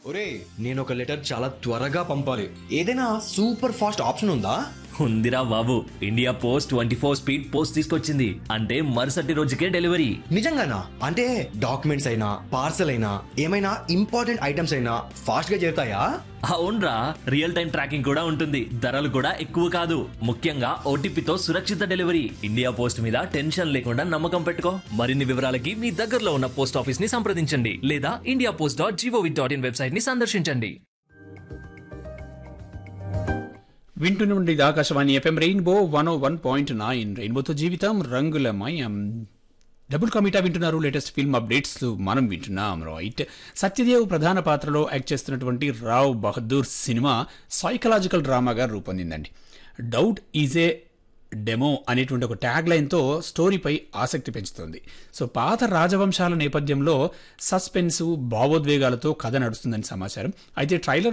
ఒరే నేను ఒక లెటర్ చాలా త్వరగా పంపాలి ఏదైనా సూపర్ ఫాస్ట్ ఆప్షన్ ఉందా ఉందిరా బాబు India post twenty four speed post తీసుకొచ్చింది అంటే మరుసటి రోజుకే డెలివరీ నిజంగానా అంటే డాక్యుమెంట్స్ అయినా పార్సల్ అయినా ఏమైనా ఇంపార్టెంట్ ఐటమ్స్ అయినా ఫాస్ట్ గా చేరుతాయా అవునరా రియల్ టైం ట్రాకింగ్ కూడా ఉంటుంది ధరలు కూడా ఎక్కువ కాదు ముఖ్యంగా ఓటీపీతో సురక్షిత డెలివరీ ఇండియా పోస్ట్ మీద టెన్షన్ లేకుండా నమ్మకం పెట్టుకో మరిన్ని వివరాలకి మీ దగ్గరలో ఉన్న పోస్ట్ ఆఫీస్ ని సంప్రదించండి లేదా India post dot gov dot in website ని సందర్శించండి వింటున్న ఇది Akashvani FM rainbow one O one point nine రెయిన్బోతో జీవితం రంగుల మయం డబుల్ కమిటా వింటున్నారు లేటెస్ట్ ఫిల్మ్ అప్డేట్స్ మనం వింటున్నాం రైట్ సత్యదేవ్ ప్రధాన పాత్రలో యాక్ట్ చేస్తున్నటువంటి రావ్ బహదూర్ సినిమా సైకలాజికల్ డ్రామాగా రూపొందిందండి డౌట్ ఈజ్ ఏ డెమో అనేటువంటి ఒక ట్యాగ్ లైన్తో స్టోరీపై ఆసక్తి పెంచుతుంది సో పాత రాజవంశాల నేపథ్యంలో సస్పెన్స్ భావోద్వేగాలతో కథ నడుస్తుందని సమాచారం అయితే ట్రైలర్